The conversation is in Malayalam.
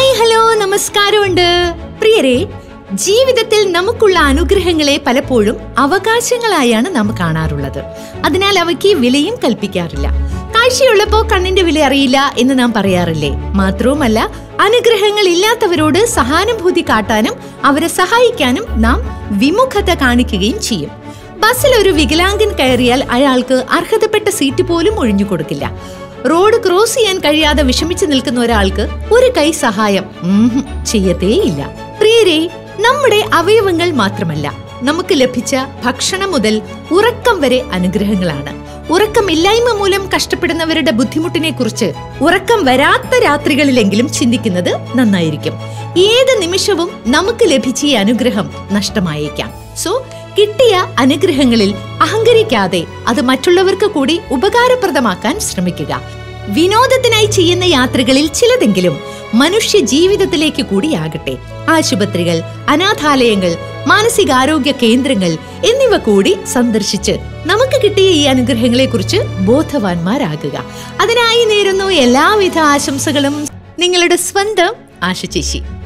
ഹായ് ഹലോ നമസ്കാരമുണ്ട് പ്രിയരെ ജീവിതത്തിൽ നമുക്കുള്ള അനുഗ്രഹങ്ങളെ പലപ്പോഴും അവകാശങ്ങളായാണ് നാം കാണാറുള്ളത് അതിനാൽ അവയ്ക്ക് വിലയും കൽപ്പിക്കാറില്ല കാഴ്ചയുള്ളപ്പോ കണ്ണിന്റെ വില അറിയില്ല എന്ന് നാം പറയാറില്ലേ മാത്രവുമല്ല അനുഗ്രഹങ്ങൾ ഇല്ലാത്തവരോട് സഹാനുഭൂതി കാട്ടാനും അവരെ സഹായിക്കാനും നാം വിമുഖത കാണിക്കുകയും ചെയ്യും ബസ്സിൽ ഒരു വികലാംഗൻ കയറിയാൽ അയാൾക്ക് അർഹതപ്പെട്ട സീറ്റ് പോലും ഒഴിഞ്ഞു കൊടുക്കില്ല റോഡ് ക്രോസ് ചെയ്യാൻ കഴിയാതെ വിഷമിച്ചു നിൽക്കുന്ന ഒരാൾക്ക് ഒരു കൈ സഹായം ഉംഹും, ചെയ്യത്തേയില്ല പ്രിയരെ നമ്മുടെ അവയവങ്ങൾ മാത്രമല്ല നമുക്ക് ലഭിച്ച ഭക്ഷണം മുതൽ ഉറക്കം വരെ അനുഗ്രഹങ്ങളാണ് ഉറക്കമില്ലായ്മ മൂലം കഷ്ടപ്പെടുന്നവരുടെ ബുദ്ധിമുട്ടിനെ കുറിച്ച് ഉറക്കം വരാത്ത രാത്രികളിലെങ്കിലും ചിന്തിക്കുന്നത് നന്നായിരിക്കും ഏത് നിമിഷവും നമുക്ക് ലഭിച്ച ഈ അനുഗ്രഹം നഷ്ടമായേക്കാം സോ കിട്ടിയ അനുഗ്രഹങ്ങളിൽ അഹങ്കരിക്കാതെ അത് മറ്റുള്ളവർക്ക് കൂടി ഉപകാരപ്രദമാക്കാൻ ശ്രമിക്കുക വിനോദത്തിനായി ചെയ്യുന്ന യാത്രകളിൽ ചിലതെങ്കിലും മനുഷ്യ ജീവിതത്തിലേക്ക് കൂടിയാകട്ടെ ആശുപത്രികൾ അനാഥാലയങ്ങൾ മാനസികാരോഗ്യ കേന്ദ്രങ്ങൾ എന്നിവ കൂടി സന്ദർശിച്ച് നമുക്ക് കിട്ടിയ ഈ അനുഗ്രഹങ്ങളെ കുറിച്ച് ബോധവാന്മാരാകുക അതിനായി നേരുന്നു എല്ലാവിധ ആശംസകളും നിങ്ങളുടെ സ്വന്തം ആശ ചേച്ചി